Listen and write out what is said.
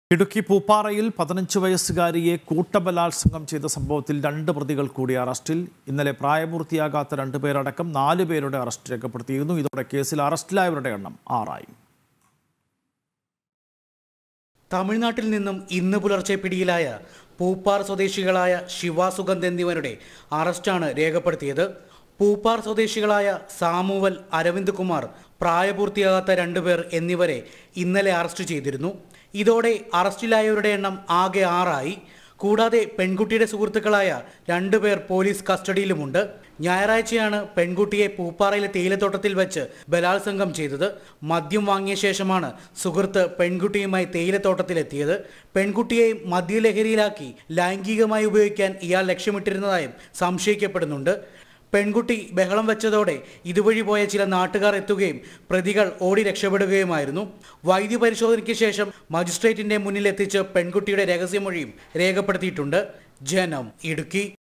ഇടുക്കി പൂപ്പാറയിൽ പതിനഞ്ച് വയസ്സുകാരിയെ കൂട്ടബലാത്സംഗം ചെയ്ത സംഭവത്തിൽ രണ്ട് പ്രതികൾ കൂടി അറസ്റ്റിൽ ഇന്നലെ പ്രായപൂർത്തിയാകാത്ത രണ്ടുപേരടക്കം നാല് പേരുടെ അറസ്റ്റ് രേഖപ്പെടുത്തിയിരുന്നു ഇതോടെ കേസിൽ അറസ്റ്റിലായവരുടെ എണ്ണം ആറായി തമിഴ്നാട്ടിൽ നിന്നും ഇന്ന് പുലർച്ചെ പിടിയിലായ പൂപ്പാർ സ്വദേശികളായ ശിവ സുഗന്ധ് എന്നിവരുടെ അറസ്റ്റാണ് രേഖപ്പെടുത്തിയത് പൂപ്പാർ സ്വദേശികളായ സാമുവൽ അരവിന്ദ് കുമാർ പ്രായപൂർത്തിയാകാത്ത രണ്ടുപേർ എന്നിവരെ ഇന്നലെ അറസ്റ്റ് ചെയ്തിരുന്നു ഇതോടെ അറസ്റ്റിലായവരുടെ എണ്ണം ആകെ ആറായി കൂടാതെ പെൺകുട്ടിയുടെ സുഹൃത്തുക്കളായ രണ്ടുപേർ പോലീസ് കസ്റ്റഡിയിലുമുണ്ട് ഞായറാഴ്ചയാണ് പെൺകുട്ടിയെ പൂപ്പാറയിലെ തേയിലത്തോട്ടത്തിൽ വെച്ച് ബലാത്സംഗം ചെയ്തത് മദ്യം വാങ്ങിയ ശേഷമാണ് സുഹൃത്ത് പെൺകുട്ടിയുമായി തേയിലത്തോട്ടത്തിലെത്തിയത് പെൺകുട്ടിയെ മദ്യലഹരിയിലാക്കി ലൈംഗികമായി ഉപയോഗിക്കാൻ ഇയാൾ ലക്ഷ്യമിട്ടിരുന്നതായും സംശയിക്കപ്പെടുന്നുണ്ട് പെൺകുട്ടി ബഹളം വെച്ചതോടെ ഇതുവഴി പോയ ചില നാട്ടുകാർ എത്തുകയും പ്രതികൾ ഓടി രക്ഷപ്പെടുകയുമായിരുന്നു വൈദ്യപരിശോധനയ്ക്ക് ശേഷം മജിസ്ട്രേറ്റിന്റെ മുന്നിൽ എത്തിച്ച് പെൺകുട്ടിയുടെ രഹസ്യമൊഴിയും രേഖപ്പെടുത്തിയിട്ടുണ്ട് ജനം ഇടുക്കി